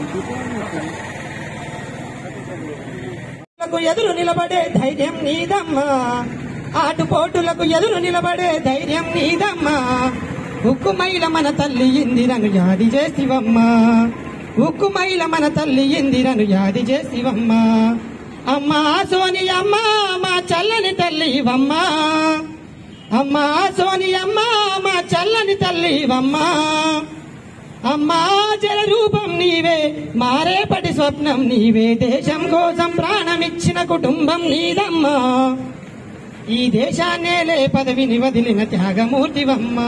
లకు ఎదురు నిలబడే ధైర్యం నీదమ్మా ఆటుపోటులకు ఎదురు నిలబడే ధైర్యం నీదమ్మా ఉక్కుమైల మన తల్లి ఇందిరను యాది చేసివమ్మా ఉక్కుమైల మన తల్లి ఇందిరను యాది చేసివమ్మా అమ్మా సోని అమ్మా మా చల్లని తల్లివమ్మా అమ్మా సోని అమ్మా మా చల్లని తల్లివమ్మా అమ్మా జల రూపం నీవే మారేపటి స్వప్నం నీవే దేశం కోసం ప్రాణమిచ్చిన కుటుంబం నీదమ్మా ఈ దేశాన్నే లే పదవిని వదిలిన త్యాగమూర్తివమ్మా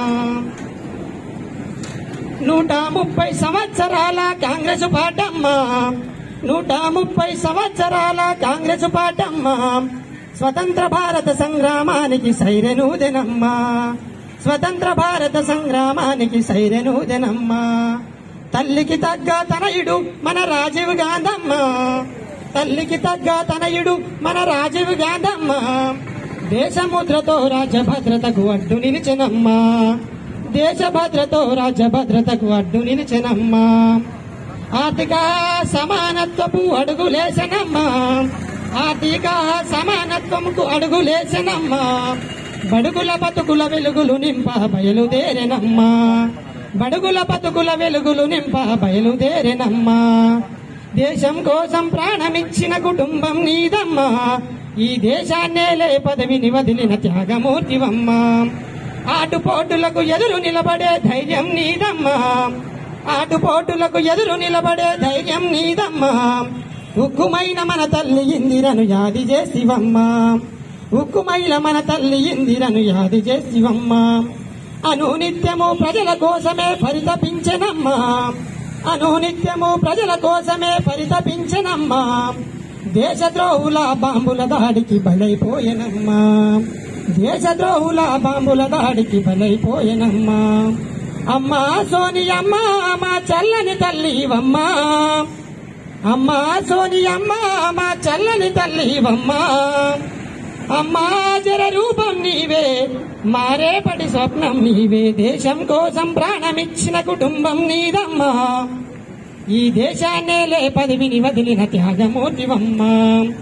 నూట ముప్పై సంవత్సరాల కాంగ్రెస్ పాటమ్మా నూట ముప్పై సంవత్సరాల కాంగ్రెస్ పాటమ్మా స్వతంత్ర భారత సంగ్రామానికి సైరనూదెనమ్మా స్వతంత్ర భారత సంగ్రామానికి సైరనూదెనమ్మా తల్లికి తగ్గ తనయుడు మన రాజీవ్ గాంధమ్మ తల్లికి తగ్గ తనయుడు మన రాజీవ్ గాంధమ్మ దేశముద్రతో రాజ్యభద్రతకు అడ్డు నిలిచెనమ్మా దేశభద్రతో రాజ్యభద్రతకు అడ్డు నిలిచెనమ్మా ఆర్థిక సమానత్వపు అడుగులేసనమ్మా ఆర్థిక సమానత్వముకు అడుగులేసనమ్మా బడుగుల బతుకుల వెలుగులు నింప బయలుదేరెనమ్మా బడుగుల బతుకుల వెలుగులు నింప బయలుదేరెనమ్మా దేశం కోసం ప్రాణమిచ్చిన కుటుంబం నీదమ్మా ఈ దేశాన్నే లే పదవిని వదిలిన త్యాగమూర్తివమ్మా ఆటుపోటులకు ఎదురు నిలబడే ధైర్యం నీదమ్మా ఆటుపోటులకు ఎదురు నిలబడే ధైర్యం నీదమ్మా ఉక్కుమైన మన తల్లి ఇందిరను యాది చేసివమ్మా ఉక్కుమైన మన తల్లి ఇందిరను యాది చేసివమ్మా అనునిత్యము ప్రజల కోసమే పరితపించనమ్మా అనునిత్యము ప్రజల కోసమే పరితపించనమ్మా దేశద్రోహుల బాంబుల దాడికి బలైపోయెనమ్మా దేశద్రోహుల బాంబుల దాడికి బలైపోయెనమ్మా అమ్మా సోని అమ్మా మా చల్లని తల్లివమ్మా అమ్మా సోని అమ్మా మా చల్లని తల్లివమ్మా అమ్మా జర రూపం నీవే మారేపటి స్వప్నం నీవే దేశం కోసం ప్రాణమిచ్చిన కుటుంబం నీదమ్మా ఈ దేశాన్నే లే పదవిని వదిలిన త్యాగమూర్తివమ్మా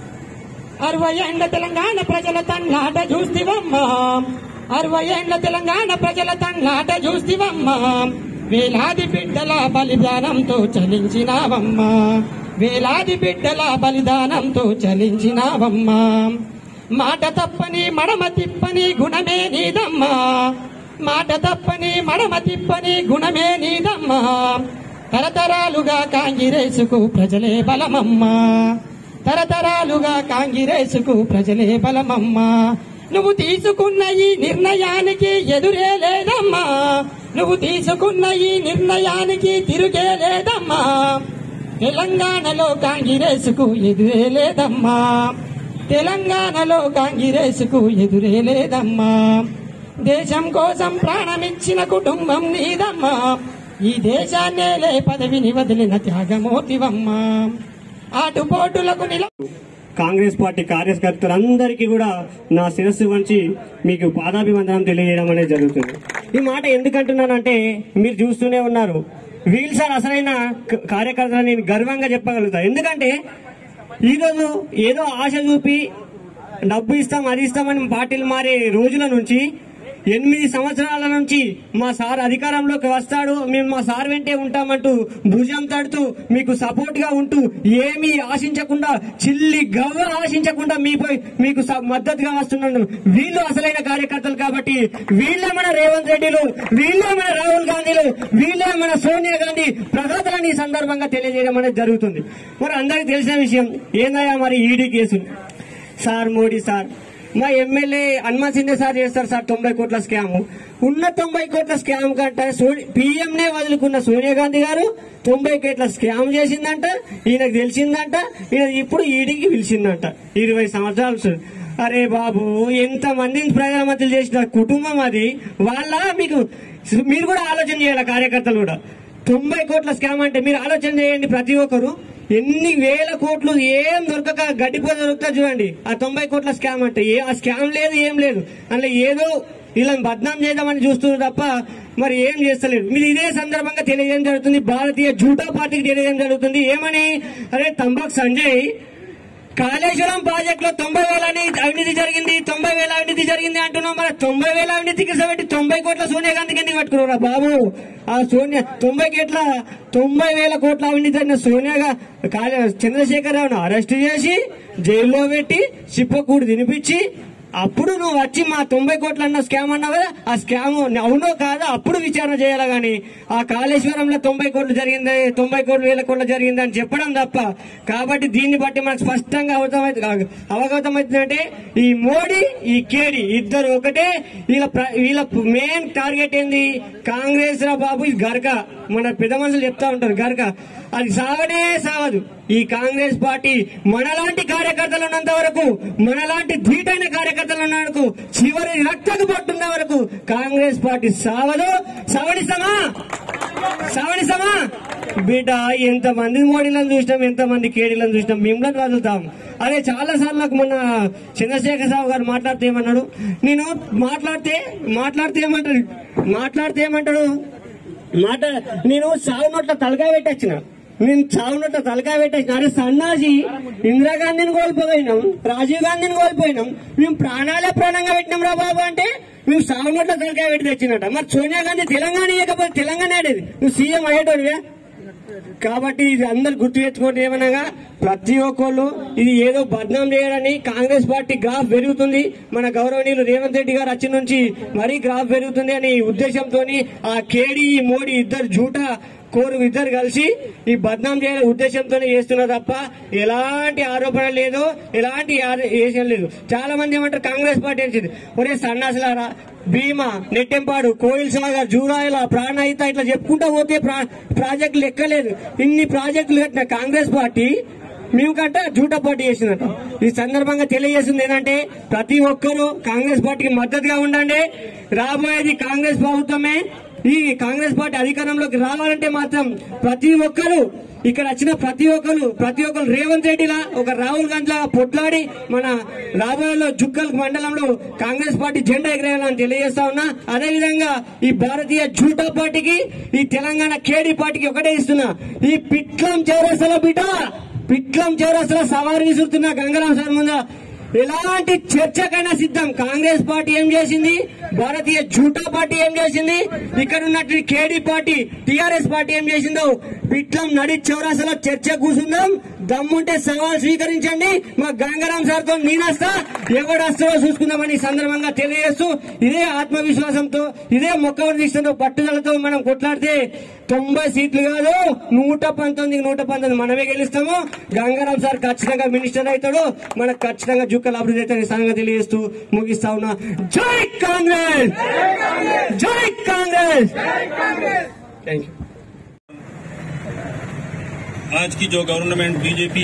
అరవై ఏండ్ల తెలంగాణ ప్రజల తన్నాట చూస్తివమ్మా అరవై ఏండ్ల తెలంగాణ ప్రజల తన్నాట చూస్తివమ్మా వేలాది బిడ్డల బలిదానంతో చలించినావమ్మా వేలాది బిడ్డల బలిదానంతో చలించినావమ్మా మాట తప్పని మడమ తిప్పని గుణమే నీదమ్మా మాట తప్పని మడమ తిప్పని గుణమే నీదమ్మా తరతరాలుగా కాంగిరేసుకు ప్రజలే బలమమ్మా తరతరాలుగా కాంగిరేసుకు ప్రజలే బలమమ్మా నువ్వు తీసుకున్న ఈ నిర్ణయానికి ఎదురే లేదమ్మా నువ్వు తీసుకున్న ఈ నిర్ణయానికి తిరుగే లేదమ్మా తెలంగాణలో కాంగిరేసుకు ఎదురే లేదమ్మా తెలంగాణలో కాంగిరేసుకు ఎదురే లేదమ్మా దేశం కోసం ప్రాణమిచ్చిన కుటుంబం నీదమ్మా ఈ దేశాన్నే లే పదవిని వదిలిన త్యాగమూర్తివమ్మా ఆటుపోటులకు నిల కాంగ్రెస్ పార్టీ కార్యకర్తలందరికీ కూడా నా శిరస్సు వంచి మీకు పాదాభివందనం తెలియజేయడం అనేది జరుగుతుంది ఈ మాట ఎందుకంటున్నానంటే మీరు చూస్తూనే ఉన్నారు వీళ్ళు సార్ అసలైన క- కార్యకర్తలు నేను గర్వంగా చెప్పగలుగుతా ఎందుకంటే ఈరోజు ఏదో ఆశ చూపి డబ్బు ఇస్తాం అది ఇస్తామని పార్టీలు మారే రోజుల నుంచి ఎనిమిది సంవత్సరాల నుంచి మా సార్ అధికారంలోకి వస్తాడు మేము మా సార్ వెంటే ఉంటామంటూ భుజం తడుతూ మీకు సపోర్ట్ గా ఉంటూ ఏమీ ఆశించకుండా చిల్లి గవ్వ ఆశించకుండా మీపై మీకు స- మద్దతుగా వస్తున్నాను వీళ్ళు అసలైన కార్యకర్తలు కాబట్టి వీళ్ళే మన రేవంత్ రెడ్డిలు వీళ్ళే మన రాహుల్ గాంధీలు వీళ్ళే మన సోనియా గాంధీ ప్రజలను ఈ సందర్భంగా తెలియజేయడం అనేది జరుగుతుంది మరి అందరికి తెలిసిన విషయం ఏందయ్యా మరి ED case sir Modi sir మా ఎమ్మెల్యే హనుమాన్ సింధే సార్ చేస్తారు సార్ తొంభై కోట్ల స్కామ్ ఉన్న తొంభై కోట్ల స్కామ్ కంటే పిఎం నే వదులుకున్న సోనియా గాంధీ గారు తొంభై కోట్ల స్కామ్ చేసిందంట ఈయనకు తెలిసిందంట ఈయన ఇప్పుడు ఈడీకి పిలిచిందంట ఇరవై సంవత్సరాలు సార్. అరే బాబు ఎంత మందిని ప్రధానమంత్రులు చేసిన కుటుంబం అది వాళ్ళ మీకు మీరు కూడా ఆలోచన చేయాలి కార్యకర్తలు కూడా తొంభై కోట్ల స్కామ్ అంటే మీరు ఆలోచన చేయండి ప్రతి ఒక్కరు ఎన్ని వేల కోట్లు ఏం దొరకక గడ్డిపో దొరుకుతా చూడండి ఆ తొంభై కోట్ల స్కామ్ అంటే ఏ ఆ స్కామ్ లేదు ఏం లేదు అందులో ఏదో వీళ్ళని బద్నాం చేద్దామని చూస్తున్నారు తప్ప మరి ఏం చేస్తలేదు మీరు ఇదే సందర్భంగా తెలియజేయడం జరుగుతుంది భారతీయ జూటా పార్టీకి తెలియజేయడం జరుగుతుంది ఏమని అరే తంబాక్ సంజయ్ కాళేశ్వరం ప్రాజెక్ట్ లో తొంభై వేల అని- అవినీతి జరిగింది తొంభై వేల అవినీతి జరిగింది అంటున్నాం మరి తొంభై వేల అవినీతికి పెట్టి తొంభై కోట్ల సోనియా గాంధీకి ఎందుకు పట్టుకున్నారా బాబు ఆ సోనియా తొంభై కోట్ల తొంభై వేల కోట్ల అవినీతి జరిగిన సోనియా గా- కాళే- చంద్రశేఖర్ రావును అరెస్ట్ చేసి జైల్లో పెట్టి చిప్పకూడు తినిపించి అప్పుడు నువ్వు వచ్చి మా తొంభై కోట్లు అన్న స్కామ్ అన్నావు కదా ఆ స్కామ్ అవునో కాదా అప్పుడు విచారణ చేయాలి గాని ఆ కాళేశ్వరంలో తొంభై కోట్లు జరిగింది తొంభై కోట్లు వేల కోట్లు జరిగింది అని చెప్పడం తప్ప కాబట్టి దీన్ని బట్టి మనకు స్పష్టంగా అవగతమైతే అవగతమవుతుందంటే ఈ మోడీ ఈ కేడి ఇద్దరు ఒకటే వీళ్ళ ప్ర- వీళ్ళ మెయిన్ టార్గెట్ ఏంది కాంగ్రెస్ రా బాబు ఇది గరక మన పెద్ద మనుషులు చెప్తా ఉంటారు గరక అది సాగనే సాగదు ఈ కాంగ్రెస్ పార్టీ మనలాంటి కార్యకర్తలు ఉన్నంత వరకు మనలాంటి ధీటైన కార్యకర్తలు ఉన్న వరకు చివరి రక్తకు పట్టున్న వరకు కాంగ్రెస్ పార్టీ సావదు సవడిసమా సవడిసమా బిడ్డ ఎంత మంది మోడీలను చూసినాం ఎంత మంది కేడీలను చూసినాం మిమ్మల్ని వదులుతాం అదే చాలా సార్లు నాకు మొన్న చంద్రశేఖర్ రావు గారు మాట్లాడితే ఏమన్నాడు నేను మాట్లాడితే మాట్లాడితే ఏమంటాడు మాట్లాడితే ఏమంటాడు మాట నేను సాగు నోట్ల తలకాయ పెట్టొచ్చిన నేను చావు నోట్ల తలకాయ పెట్టొచ్చిన అరే సన్నాజీ ఇందిరాగాంధీని కోల్పోయినాం రాజీవ్ గాంధీని కోల్పోయినాం మేము ప్రాణాలే ప్రాణంగా పెట్టినాం రా బాబు అంటే మేము సాగు నోట్ల తలకాయ పెట్టి తెచ్చినట్ట మరి సోనియా గాంధీ తెలంగాణ ఇవ్వకపోతే తెలంగాణ ఆడేది నువ్వు సీఎం అయ్యేటోడివే కాబట్టి ఇది అందరు గుర్తు తెచ్చుకోండి ఏమనగా ప్రతి ఒక్కళ్ళు ఇది ఏదో బద్నాం చేయడానికి కాంగ్రెస్ పార్టీ గ్రాఫ్ పెరుగుతుంది మన గౌరవనీయులు రేవంత్ రెడ్డి గారు వచ్చి నుంచి మరీ గ్రాఫ్ పెరుగుతుంది అనే ఉద్దేశంతో ఆ కేడి ఈ మోడీ ఇద్దరు జూటా కోరు ఇద్దరు కలిసి ఈ బద్నాం చేయాలనే ఉద్దేశంతోనే చేస్తున్నారు తప్ప ఎలాంటి ఆరోపణ లేదు ఎలాంటి ఏషం లేదు చాలా మంది ఏమంటారు కాంగ్రెస్ పార్టీ వచ్చింది ఒరే సన్నాసులారా భీమా నెట్టెంపాడు కోయిల్ సాగర్ జూరాయిల ప్రాణహిత ఇట్లా చెప్పుకుంటా పోతే ప్రా- ప్రాజెక్టులు ఎక్కలేదు ఇన్ని ప్రాజెక్టులు కట్టిన కాంగ్రెస్ పార్టీ మేము కట్ట జూటా పార్టీ చేసిందట ఈ సందర్భంగా తెలియజేస్తుంది ఏంటంటే ప్రతి ఒక్కరూ కాంగ్రెస్ పార్టీకి మద్దతుగా ఉండండి రాబోయేది కాంగ్రెస్ ప్రభుత్వమే ఈ కాంగ్రెస్ పార్టీ అధికారంలోకి రావాలంటే మాత్రం ప్రతి ఒక్కరు ఇక్కడ వచ్చిన ప్రతి ఒక్కరు ప్రతి ఒక్కరు రేవంత్ రెడ్డిలా ఒక రాహుల్ గాంధీ లాగా పొట్లాడి మన రాబోయేలో జుక్కల్ మండలంలో కాంగ్రెస్ పార్టీ జెండా ఎగరేయాలని తెలియజేస్తా ఉన్నా అదే విధంగా ఈ భారతీయ జూటా పార్టీకి ఈ తెలంగాణ కేడీ పార్టీకి ఒకటే ఇస్తున్నా ఈ పిట్లం చౌరస్తల బిడ్డ పిట్లం చౌరస్తల సవారి విసురుతున్న గంగరాం సార్ ముందు ఎలాంటి చర్చకైనా సిద్ధం కాంగ్రెస్ పార్టీ ఏం చేసింది భారతీయ జూటా పార్టీ ఏం చేసింది ఇక్కడ ఉన్నట్టు కేడీ పార్టీ టిఆర్ఎస్ పార్టీ ఏం చేసిందో పిట్లం నడి చౌరాసలో చర్చ కూర్చుందాం దమ్ముంటే సవాల్ స్వీకరించండి మా గంగారాం సార్ తో నేనొస్తా ఎవడొస్తాడో చూసుకుందామని ఈ సందర్భంగా తెలియజేస్తూ ఇదే ఆత్మవిశ్వాసంతో ఇదే మొక్క దీక్షతో పట్టుదలతో మనం కొట్లాడితే తొంభై సీట్లు కాదు నూట పంతొమ్మిది నూట పంతొమ్మిది మనమే గెలుస్తాము గంగారాం సార్ ఖచ్చితంగా మినిస్టర్ అవుతాడు మనకు ఖచ్చితంగా జుక్కలు అభివృద్ధి అవుతాడు ఈ సంగతి తెలియజేస్తూ ముగిస్తా ఉన్నా జై కాంగ్రెస్ జై కాంగ్రెస్ థ్యాంక్ యూ आज की जो गवर्नमेंट बीजेपी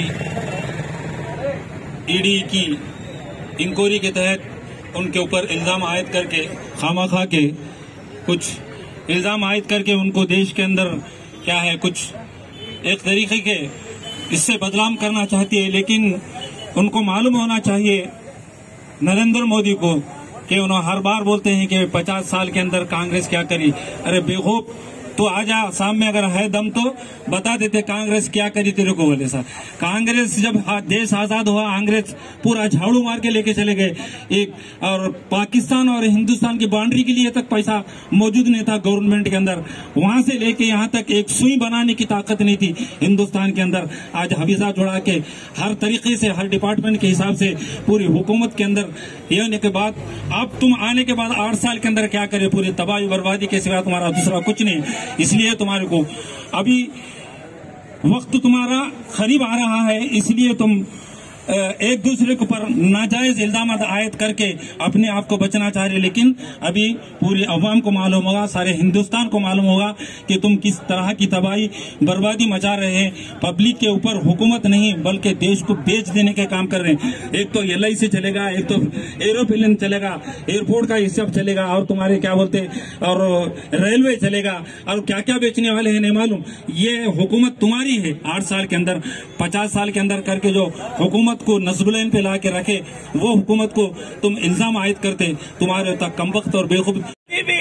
ईडी की इंक्वायरी के तहत उनके ऊपर इल्जाम आयद करके खामा खा के कुछ इल्जाम आयद करके उनको देश के अंदर क्या है कुछ एक तरीके के इससे बदनाम करना चाहती है लेकिन उनको मालूम होना चाहिए नरेंद्र मोदी को कि उन्होंने हर बार बोलते हैं कि 50 साल के अंदर कांग्रेस क्या करी अरे बेखूब तो आजा सामने अगर है दम तो बता देते कांग्रेस क्या करी तेरे को बोले सर कांग्रेस जब हा- देश आजाद हुआ कांग्रेस पूरा झाड़ू मार के लेके चले गए एक और पाकिस्तान और हिंदुस्तान की बाउंड्री के लिए तक पैसा मौजूद नहीं था गवर्नमेंट के अंदर वहां से लेके यहाँ तक एक सुई बनाने की ताकत नहीं थी हिंदुस्तान के अंदर आज हवीजा जुड़ा के हर तरीके से हर डिपार्टमेंट के हिसाब से पूरी हुकूमत के अंदर ये होने के बाद अब तुम आने के बाद आठ साल के अंदर क्या करे पूरी तबाही बर्बादी के सिवा तुम्हारा दूसरा कुछ नहीं इसलिए तुम्हारे को अभी वक्त तुम्हारा करीब आ रहा है इसलिए तुम अ, एक दूसरे के ऊपर नाजायज इल्जाम आयद करके अपने आप को बचना चाह रहे लेकिन अभी पूरी अवाम को मालूम होगा सारे हिंदुस्तान को मालूम होगा कि तुम किस तरह की तबाही बर्बादी मचा रहे हैं पब्लिक के ऊपर हुकूमत नहीं बल्कि देश को बेच देने के काम कर रहे हैं एक तो एल से चलेगा एक तो एरोप्लेन चलेगा एयरपोर्ट का ये सब चलेगा और तुम्हारे क्या बोलते और रेलवे चलेगा और क्या क्या बेचने वाले हैं नहीं मालूम ये हुकूमत तुम्हारी है आठ साल के अंदर पचास साल के अंदर करके जो हुकूमत को नस्बुलैन पे ला के रखे वो हुकूमत को तुम इल्जाम आयद करते तुम्हारे तक कम वक्त और बेखूब भी एक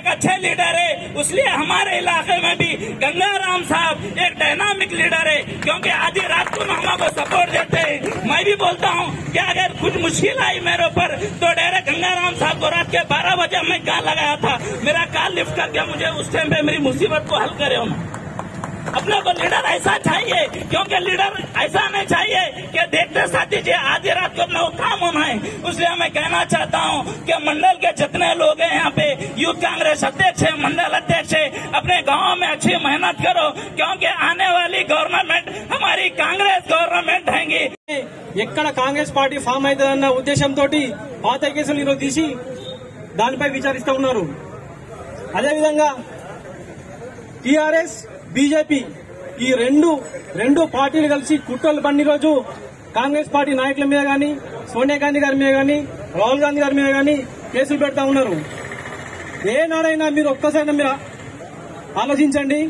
अच्छे लीडर है इसलिए हमारे इलाके में भी गंगाराम साहब एक डायनामिक लीडर है क्योंकि आधी रात को हमको सपोर्ट देते हैं मैं भी बोलता हूँ कि अगर कुछ मुश्किल आई मेरे ऊपर तो डायरेक्ट गंगाराम साहब को रात के बारह बजे मैं कॉल लगाया था मेरा कॉल लिफ्ट करके मुझे उस टाइम पे मेरी मुसीबत को हल करे उन्होंने अपने को लीडर ऐसा चाहिए क्योंकि लीडर ऐसा नहीं चाहिए कि देखते साथी जी आधी रात को अपना काम होना है इसलिए मैं कहना चाहता हूँ कि मंडल के जितने लोग हैं यहाँ पे यूथ कांग्रेस अध्यक्ष है मंडल अध्यक्ष है अपने गाँव में अच्छी मेहनत करो क्योंकि आने वाली गवर्नमेंट हमारी कांग्रेस गवर्नमेंट रहेंगी ఎక్కడ కాంగ్రెస్ పార్టీ ఫామ్ అవుతుందన్న ఉద్దేశంతో పాత కేసులు ఈరోజు తీసి దానిపై విచారిస్తూ ఉన్నారు అదేవిధంగా టీఆర్ఎస్ బీజేపీ ఈ రెండు రెండు పార్టీలు కలిసి కుట్రలు బండి రోజు కాంగ్రెస్ పార్టీ నాయకుల మీద గాని సోనియా గాంధీ గారి మీద గాని రాహుల్ గాంధీ గారి మీద గాని కేసులు పెడతా ఉన్నారు ఏనాడైనా మీరు ఒక్కసారి మీరు ఆలోచించండి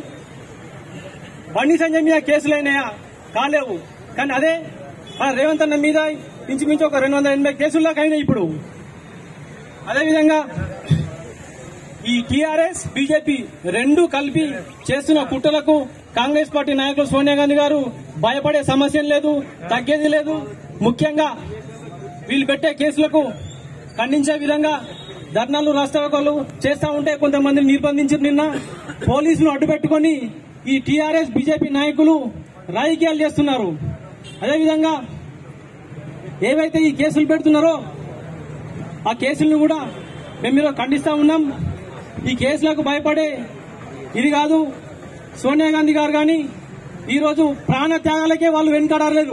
బండి సంజయ్ మీద కేసులైనాయా కాలేవు కానీ అదే ఆ రేవంత్ అన్న మీద ఇంచుమించు ఒక రెండు వందల ఎనభై కేసుల్లోకి అయినాయి ఇప్పుడు అదేవిధంగా ఈ టీఆర్ఎస్ బీజేపీ రెండు కలిపి చేస్తున్న కుట్రలకు కాంగ్రెస్ పార్టీ నాయకులు సోనియా గాంధీ గారు భయపడే సమస్య లేదు తగ్గేది లేదు ముఖ్యంగా వీళ్ళు పెట్టే కేసులకు ఖండించే విధంగా ధర్నాలు రాష్ట్రాలు చేస్తా ఉంటే కొంతమందిని నిర్బంధించారు నిన్న పోలీసులు అడ్డుపెట్టుకుని ఈ టీఆర్ఎస్ బీజేపీ నాయకులు రాజకీయాలు చేస్తున్నారు అదేవిధంగా ఏవైతే ఈ కేసులు పెడుతున్నారో ఆ కేసులను కూడా మేము మీరు ఖండిస్తా ఉన్నాం ఈ కేసులకు భయపడే ఇది కాదు సోనియా గాంధీ గారు కానీ ఈరోజు ప్రాణ త్యాగాలకే వాళ్ళు వెనుకాడలేదు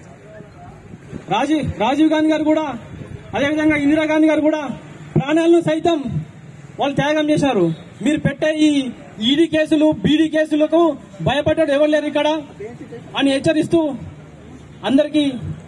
రాజీవ్ రాజీవ్ గాంధీ గారు కూడా అదేవిధంగా ఇందిరాగాంధీ గారు కూడా ప్రాణాలను సైతం వాళ్ళు త్యాగం చేశారు మీరు పెట్టే ఈ ఈడీ కేసులు బీడీ కేసులకు భయపడ్డాడు ఎవరు లేరు ఇక్కడ అని హెచ్చరిస్తూ అందరికీ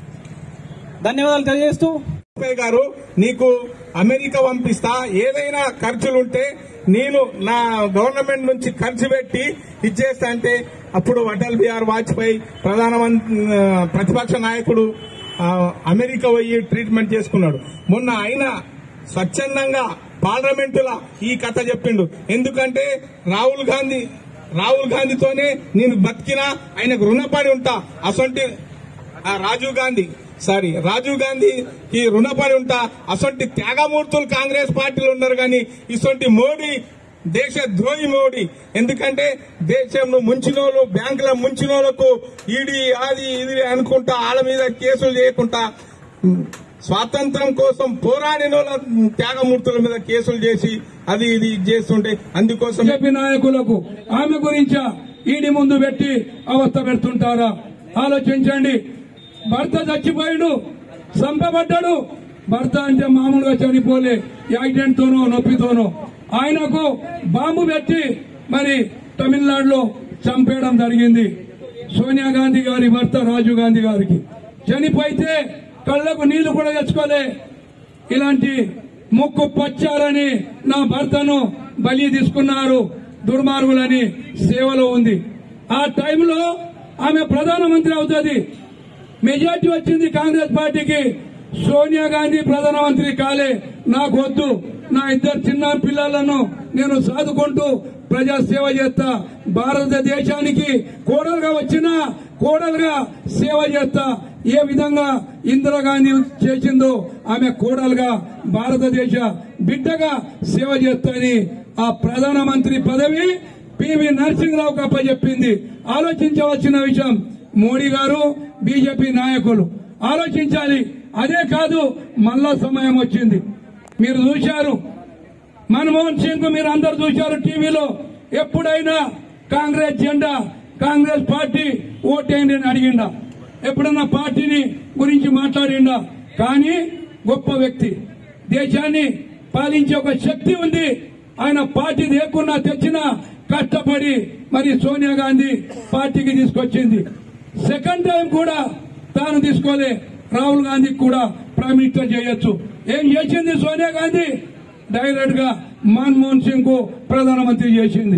ధన్యవాదాలు తెలియజేస్తూ వాజ్పేయి గారు నీకు అమెరికా పంపిస్తా ఏదైనా ఖర్చులుంటే నేను నా గవర్నమెంట్ నుంచి ఖర్చు పెట్టి ఇచ్చేస్తా అంటే అప్పుడు అటల్ బిహార్ వాజ్పేయి ప్రధానమంత్రి ఆ, ప్రతిపక్ష నాయకుడు ఆ, అమెరికా పోయి ట్రీట్మెంట్ చేసుకున్నాడు మొన్న ఆయన స్వచ్ఛందంగా పార్లమెంటులా ఈ కథ చెప్పిండు ఎందుకంటే రాహుల్ గాంధీ రాహుల్ గాంధీతోనే నేను బతికినా ఆయనకు రుణపడి ఉంటా అసొంటి ఆ రాజీవ్ గాంధీ సారీ రాజీవ్ గాంధీ ఈ రుణపడి ఉంటా అసొంటి త్యాగమూర్తులు కాంగ్రెస్ పార్టీలో ఉన్నారు కానీ ఇసొంటి మోడీ దేశ ద్రోహి మోడీ ఎందుకంటే దేశంలో ముంచినోళ్ళు బ్యాంకుల ముంచినోళ్లకు ఈడీ అది ఇది అనుకుంటా వాళ్ళ మీద కేసులు చేయకుండా స్వాతంత్రం కోసం పోరాడిన వాళ్ళ త్యాగమూర్తుల మీద కేసులు చేసి అది ఇది చేస్తుంటే అందుకోసం బీజేపీ నాయకులకు ఆమె గురించా ఈడి ముందు పెట్టి అవస్థ పెడుతుంటారా ఆలోచించండి భర్త చచ్చిపోయాడు చంపబడ్డాడు భర్త అంటే మామూలుగా చనిపోలే యాక్సిడెంట్ తోనో నొప్పితోనో ఆయనకు బాంబు పెట్టి మరి తమిళనాడులో చంపేయడం జరిగింది సోనియా గాంధీ గారి భర్త రాజీవ్ గాంధీ గారికి చనిపోయితే కళ్ళకు నీళ్లు కూడా తెచ్చుకోలే ఇలాంటి ముక్కు పచ్చారని నా భర్తను బలి తీసుకున్నారు దుర్మార్గులని సేవలో ఉంది ఆ టైంలో ఆమె ప్రధానమంత్రి అవుతుంది మెజార్టీ వచ్చింది కాంగ్రెస్ పార్టీకి సోనియా గాంధీ ప్రధానమంత్రి కాలే నాకు వద్దు నా ఇద్దరు చిన్న పిల్లలను నేను సాదుకుంటూ ప్రజా సేవ చేస్తా భారతదేశానికి కోడలుగా వచ్చిన కోడలుగా సేవ చేస్తా ఏ విధంగా ఇందిరాగాంధీ చేసిందో ఆమె కోడలుగా భారతదేశ బిడ్డగా సేవ చేస్తాని ఆ ప్రధానమంత్రి పదవి పివి నరసింహరావు కప్ప చెప్పింది ఆలోచించవలసిన విషయం మోడీ గారు బీజేపీ నాయకులు ఆలోచించాలి అదే కాదు మళ్ళా సమయం వచ్చింది మీరు చూశారు మన్మోహన్ సింగ్ మీరు అందరు చూశారు టీవీలో ఎప్పుడైనా కాంగ్రెస్ జెండా కాంగ్రెస్ పార్టీ ఓటేయండి అని అడిగిండా ఎప్పుడన్నా పార్టీని గురించి మాట్లాడిండా కానీ గొప్ప వ్యక్తి దేశాన్ని పాలించే ఒక శక్తి ఉంది ఆయన పార్టీ లేకున్నా తెచ్చినా కష్టపడి మరి సోనియా గాంధీ పార్టీకి తీసుకొచ్చింది సెకండ్ టైం కూడా తాను తీసుకోలే రాహుల్ గాంధీకి కూడా ప్రైమ్ మినిస్టర్ చేయొచ్చు ఏం చేసింది సోనియా గాంధీ డైరెక్ట్ గా మన్మోహన్ సింగ్ కు ప్రధానమంత్రి చేసింది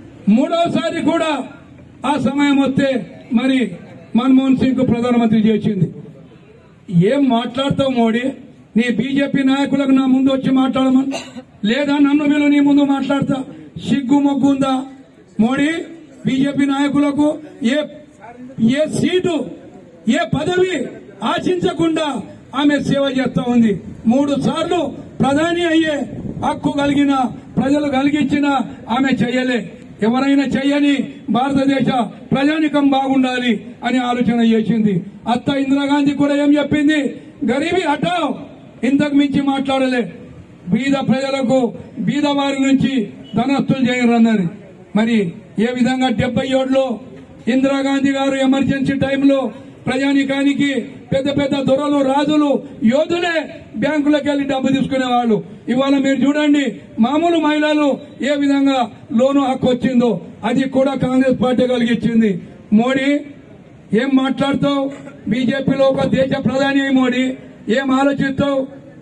మూడోసారి కూడా ఆ సమయం వస్తే మరి మన్మోహన్ సింగ్ కు ప్రధానమంత్రి చేసింది ఏం మాట్లాడతావు మోడీ నీ బీజేపీ నాయకులకు నా ముందు వచ్చి మాట్లాడమని లేదా నన్ను వీళ్ళు నీ ముందు మాట్లాడతా సిగ్గు మొగ్గు ఉందా మోడీ బీజేపీ నాయకులకు ఏ ఏ సీటు ఏ పదవి ఆశించకుండా ఆమె సేవ చేస్తా ఉంది మూడు సార్లు ప్రధాని అయ్యే హక్కు కలిగిన ప్రజలు కలిగించిన ఆమె చెయ్యలే ఎవరైనా చెయ్యని భారతదేశ ప్రజానికం బాగుండాలి అని ఆలోచన చేసింది అత్త ఇందిరాగాంధీ కూడా ఏం చెప్పింది గరీబీ హటావ్ ఇంతకు మించి మాట్లాడలే బీద ప్రజలకు బీద వారి నుంచి ధనస్తులు చేయరన్నది మరి ఏ విధంగా డెబ్బై ఏడులో ఇందిరాగాంధీ గారు ఎమర్జెన్సీ టైంలో ప్రజానికానికి పెద్ద పెద్ద దొరలు రాజులు యోధులే బ్యాంకులకు వెళ్లి డబ్బు తీసుకునేవాళ్ళు ఇవాళ మీరు చూడండి మామూలు మహిళలు ఏ విధంగా లోను హక్కు వచ్చిందో అది కూడా కాంగ్రెస్ పార్టీ కలిగించింది మోడీ ఏం మాట్లాడుతావు బీజేపీలో ఒక దేశ ప్రధాని అయి మోడీ ఏం ఆలోచిస్తావు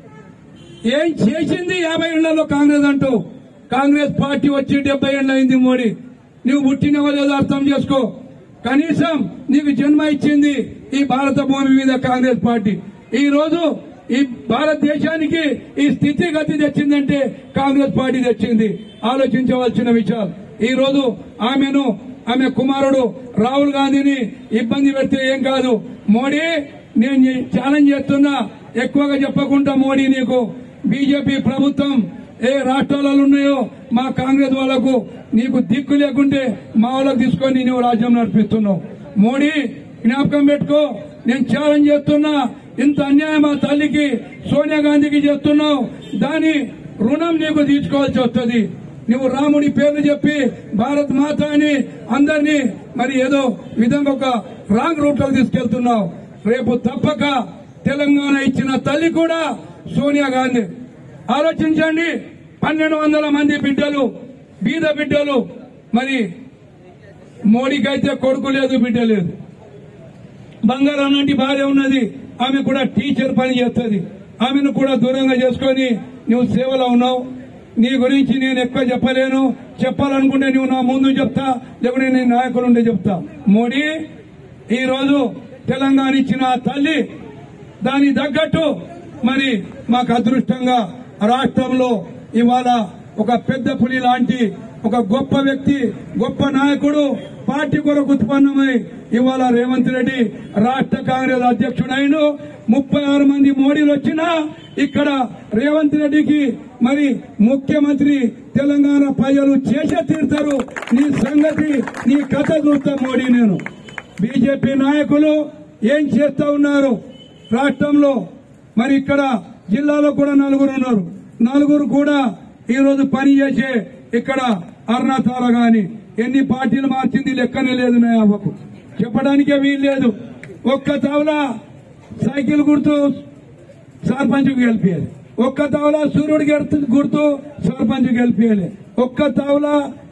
ఏం చేసింది యాభై ఏళ్లలో కాంగ్రెస్ అంటూ కాంగ్రెస్ పార్టీ వచ్చి డెబ్బై ఏళ్ళు అయింది మోడీ నువ్వు పుట్టినవో లేదో అర్థం చేసుకో కనీసం నీకు జన్మ ఇచ్చింది ఈ భారత భూమి మీద కాంగ్రెస్ పార్టీ ఈ రోజు ఈ భారతదేశానికి ఈ స్థితిగతి తెచ్చిందంటే కాంగ్రెస్ పార్టీ తెచ్చింది ఆలోచించవలసిన విషయాలు ఈ రోజు ఆమెను ఆమె కుమారుడు రాహుల్ గాంధీని ఇబ్బంది పెడితే ఏం కాదు మోడీ నేను ఛాలెంజ్ చేస్తున్నా ఎక్కువగా చెప్పకుండా మోడీ నీకు బీజేపీ ప్రభుత్వం ఏ రాష్ట్రాలలో ఉన్నాయో మా కాంగ్రెస్ వాళ్లకు నీకు దిక్కు లేకుంటే మా వాళ్ళకు తీసుకొని నువ్వు రాజ్యం నడిపిస్తున్నావు మోడీ జ్ఞాపకం పెట్టుకో నేను ఛాలెంజ్ చేస్తున్నా ఇంత అన్యాయం మా తల్లికి సోనియా గాంధీకి చేస్తున్నావు దాని రుణం నీకు తీసుకోవాల్సి వస్తుంది నువ్వు రాముడి పేర్లు చెప్పి భారత్ మాత అని అందరినీ మరి ఏదో విధంగా ఒక రాంగ్ రూట్ లో తీసుకెళ్తున్నావు రేపు తప్పక తెలంగాణ ఇచ్చిన తల్లి కూడా సోనియా గాంధీ ఆలోచించండి పన్నెండు వందల మంది బిడ్డలు బీద బిడ్డలు మరి మోడీకి అయితే కొడుకు లేదు బిడ్డ లేదు బంగారం లాంటి భార్య ఉన్నది ఆమె కూడా టీచర్ పని చేస్తుంది ఆమెను కూడా దూరంగా చేసుకొని నువ్వు సేవలో ఉన్నావు నీ గురించి నేను ఎక్కువ చెప్పలేను చెప్పాలనుకుంటే నువ్వు నా ముందు చెప్తా లేకుంటే నేను నాయకులు ఉండే చెప్తా మోడీ ఈ రోజు తెలంగాణ ఇచ్చిన ఆ తల్లి దానికి తగ్గట్టు మరి మాకు అదృష్టంగా రాష్ట్రంలో ఇవాళ ఒక పెద్ద పులి లాంటి ఒక గొప్ప వ్యక్తి గొప్ప నాయకుడు పార్టీ కొరకు ఉత్పన్నమై ఇవాళ రేవంత్ రెడ్డి రాష్ట్ర కాంగ్రెస్ అధ్యక్షుడైన ముప్పై ఆరు మంది మోడీలు వచ్చినా ఇక్కడ రేవంత్ రెడ్డికి మరి ముఖ్యమంత్రి తెలంగాణ ప్రజలు చేసే తీరుతారు నీ సంగతి నీ కథ చూస్తా మోడీ నేను బీజేపీ నాయకులు ఏం చేస్తా ఉన్నారు రాష్ట్రంలో మరి ఇక్కడ జిల్లాలో కూడా నలుగురు ఉన్నారు నలుగురు కూడా ఈ రోజు పని చేసే ఇక్కడ అరుణాతార గాని ఎన్ని పార్టీలు మార్చింది లెక్కనే లేదు నా అవ్వకు చెప్పడానికే వీలు లేదు ఒక్క తవల సైకిల్ గుర్తు సర్పంచ్ గెలిపేయాలి ఒక్క తవల సూర్యుడు గెలుతు గుర్తు సర్పంచ్ గెలిపేయాలి ఒక్క తవల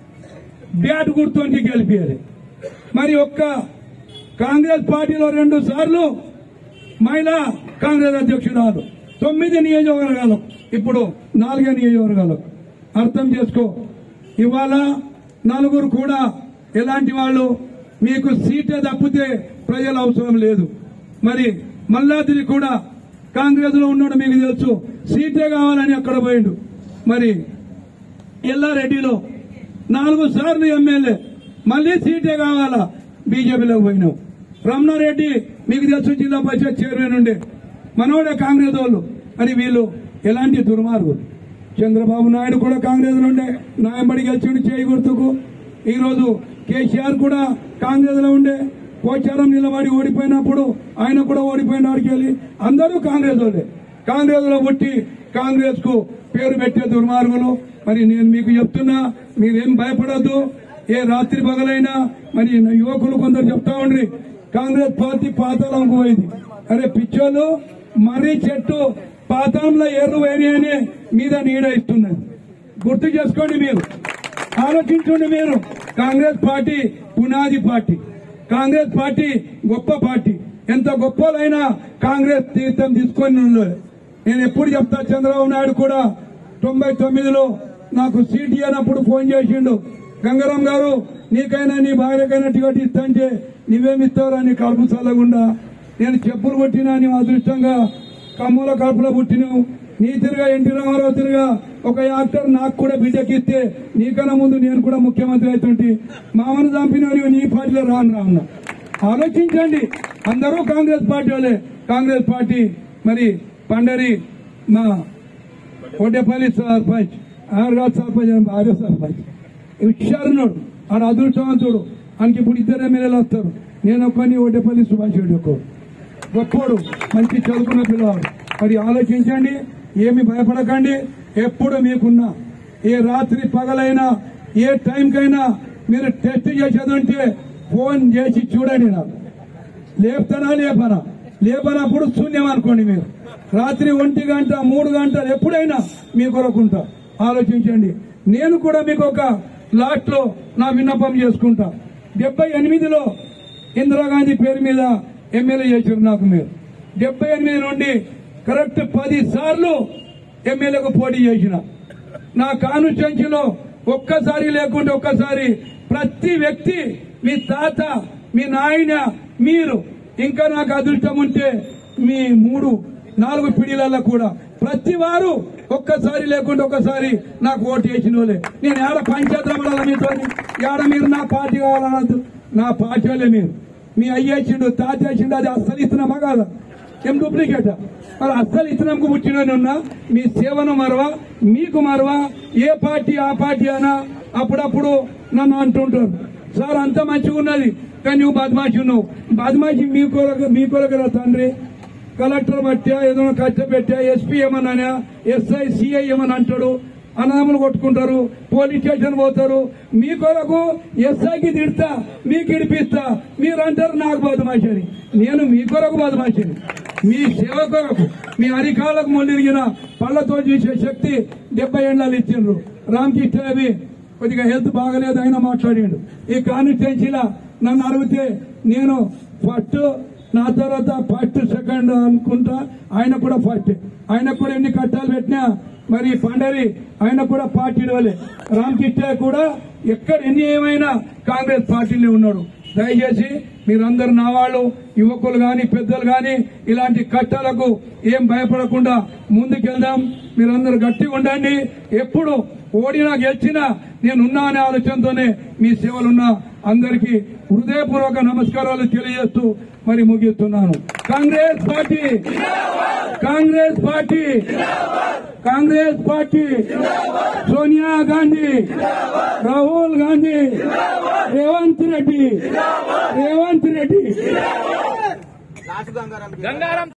బ్యాట్ గుర్తు గెలిపేయాలి మరి ఒక్క కాంగ్రెస్ పార్టీలో రెండు సార్లు మహిళా కాంగ్రెస్ అధ్యక్షురాలు తొమ్మిది నియోజకవర్గాలు ఇప్పుడు నాలుగే నియోజకవర్గాలు అర్థం చేసుకో ఇవాళ నలుగురు కూడా ఎలాంటి వాళ్ళు మీకు సీటే తప్పితే ప్రజల అవసరం లేదు మరి మల్లాద్రి కూడా కాంగ్రెస్ లో ఉన్నాడు మీకు తెలుసు సీటే కావాలని అక్కడ పోయిండు మరి ఎల్లారెడ్డిలో నాలుగు సార్లు ఎమ్మెల్యే మళ్ళీ సీటే కావాలా బీజేపీలోకి పోయినావు రమణారెడ్డి మీకు తెలుసు జిల్లా పరిషత్ చైర్మన్ ఉండే మనోడే కాంగ్రెస్ వాళ్ళు అని వీళ్ళు ఎలాంటి దుర్మార్గులు చంద్రబాబు నాయుడు కూడా కాంగ్రెస్ ఉండే నాయంబడి గెలిచిండు చేయి గుర్తుకు ఈ రోజు కేసీఆర్ కూడా కాంగ్రెస్ లో ఉండే పోచారం నిలబడి ఓడిపోయినప్పుడు ఆయన కూడా ఓడిపోయిన వాడికి వెళ్ళి అందరూ కాంగ్రెస్ వాళ్ళే కాంగ్రెస్ లో పుట్టి కాంగ్రెస్ కు పేరు పెట్టే దుర్మార్గులు మరి నేను మీకు చెప్తున్నా మీరేం భయపడద్దు ఏ రాత్రి పగలైనా మరి నా యువకులు కొందరు చెప్తా ఉండ్రి కాంగ్రెస్ పార్టీ పాతాళంకు పోయింది అరే పిచ్చోళ్ళు మర్రి చెట్టు పాతాళంలో ఎర్రు వేరి అని మీద నీడ ఇస్తున్నది గుర్తు చేసుకోండి మీరు ఆలోచించండి మీరు కాంగ్రెస్ పార్టీ పునాది పార్టీ కాంగ్రెస్ పార్టీ గొప్ప పార్టీ ఎంత గొప్పలైనా కాంగ్రెస్ తీర్థం తీసుకొని ఉన్నది. నేను ఎప్పుడు చెప్తా చంద్రబాబు నాయుడు కూడా తొంభై తొమ్మిదిలో నాకు సీట్ ఇవ్వనప్పుడు ఫోన్ చేసిండు గంగారాం గారు నీకైనా నీ భార్యకైనా టికెట్ ఇస్తా అంటే నువ్వేమిస్తావురా నీ కడుపు చల్లకుండా నేను చెప్పులు కొట్టినా నీ అదృష్టంగా కమ్ముల కడుపులో పుట్టినావు నీ తిరుగా ఎన్టీ రామారావు తిరుగా ఒక యాక్టర్ నాకు కూడా బిడ్డకిస్తే నీకన్నా ముందు నేను కూడా ముఖ్యమంత్రి అవుతుంటే మామను చంపిన నీ పార్టీలో రాను రాను ఆలోచించండి అందరూ కాంగ్రెస్ పార్టీ వాళ్ళే కాంగ్రెస్ పార్టీ మరి పండరి మా కోటేపల్లి సర్పంచ్ ఆరుగా సర్పంచ్ ఆర్య సర్పంచ్ హుషారున్నాడు ఆడ అదృష్టవంతుడు ఆయనకి ఇప్పుడు ఇద్దరు ఎమ్మెల్యేలు వస్తారు నేను ఒక్కని ఓటేపల్లి సుభాష్ రెడ్డి ఒక్కడు గొప్పోడు మంచి చదువుకున్న పిల్లవాడు మరి ఆలోచించండి ఏమి భయపడకండి ఎప్పుడు మీకున్నా ఏ రాత్రి పగలైనా ఏ టైంకైనా మీరు టెస్ట్ చేసేది ఉంటే ఫోన్ చేసి చూడండి నాకు లేపుతానా లేపనా లేపనప్పుడు శూన్యం అనుకోండి మీరు రాత్రి ఒంటి గంట మూడు గంటలు ఎప్పుడైనా మీ కొరకుంటా ఆలోచించండి నేను కూడా మీకు ఒక లాట్ లో నా విన్నపం చేసుకుంటా డెబ్బై ఎనిమిదిలో ఇందిరాగాంధీ పేరు మీద ఎమ్మెల్యే చేశారు నాకు మీరు డెబ్బై ఎనిమిది నుండి కరెక్ట్ పది సార్లు ఎమ్మెల్యేకు పోటీ చేసిన నా కాన్స్టిట్యున్సీలో ఒక్కసారి లేకుంటే ఒక్కసారి ప్రతి వ్యక్తి మీ తాత మీ నాయన మీరు ఇంకా నాకు అదృష్టం ఉంటే మీ మూడు నాలుగు పిడిలలో కూడా ప్రతి వారు ఒక్కసారి లేకుంటే ఒక్కసారి నాకు ఓటు వేసిన వాళ్ళే నేను ఏడ పంచాయతీ పడాల మీతో ఏడ మీరు నా పార్టీ కావాలనద్దు నా పార్టీ వాళ్ళే మీరు మీ అయ్యేసిండు తాత వేసిండు అది అస్సలు ఇస్తున్నామా కాదా ఏం డూప్లికేట్ మరి అస్సలు ఇతనంకు పుట్టినని ఉన్నా మీ సేవను మరవా మీకు మరవా ఏ పార్టీ ఆ పార్టీ అనా అప్పుడప్పుడు నన్ను అంటుంటారు సార్ అంత మంచిగా ఉన్నది కానీ నువ్వు బద్మాషి ఉన్నావు బద్మాషి మీ కొరకు మీ కొరకు తండ్రి కలెక్టర్ బట్టా ఏదైనా కష్టపెట్టా ఎస్పీ ఏమన్నా ఎస్ఐ సిఐ ఏమని అంటాడు అనామలు కొట్టుకుంటారు పోలీస్ స్టేషన్ పోతారు మీ కొరకు ఎస్ఐకి తిడతా మీకు ఇడిపిస్తా మీరు అంటారు నాకు బదమాషి అని నేను మీ కొరకు బదమాషిని మీ సేవ కొరకు మీ అరికాలకు మొండిరిగిన పళ్ళతో చూసే శక్తి డెబ్బై ఏళ్ళు ఇచ్చిండ్రు రామకృష్ణ అవి కొద్దిగా హెల్త్ బాగలేదు ఆయన మాట్లాడిండు ఈ కాన్స్టిట్యున్సీలా నన్ను అడిగితే నేను ఫస్ట్ నా తర్వాత ఫస్ట్ సెకండ్ అనుకుంటా ఆయన కూడా ఫస్ట్ ఆయన కూడా ఎన్ని కట్టాలు పెట్టినా మరి పండరి ఆయన కూడా పార్టీ వాళ్ళే రామకృష్ణ కూడా ఎక్కడ ఎన్ని ఏమైనా కాంగ్రెస్ పార్టీలో ఉన్నాడు దయచేసి మీరందరు నా వాళ్ళు యువకులు గాని పెద్దలు గాని ఇలాంటి కట్టాలకు ఏం భయపడకుండా ముందుకెళ్దాం మీరందరూ గట్టిగా ఉండండి ఎప్పుడు ఓడినా గెలిచినా నేనున్నా అనే ఆలోచనతోనే మీ సేవలున్నా అందరికీ హృదయపూర్వక నమస్కారాలు తెలియజేస్తూ మరి ముగిస్తున్నాను Congress party Congress party Congress party Sonia Gandhi Rahul Gandhi Revanth Reddy Revanth Reddy Gangaram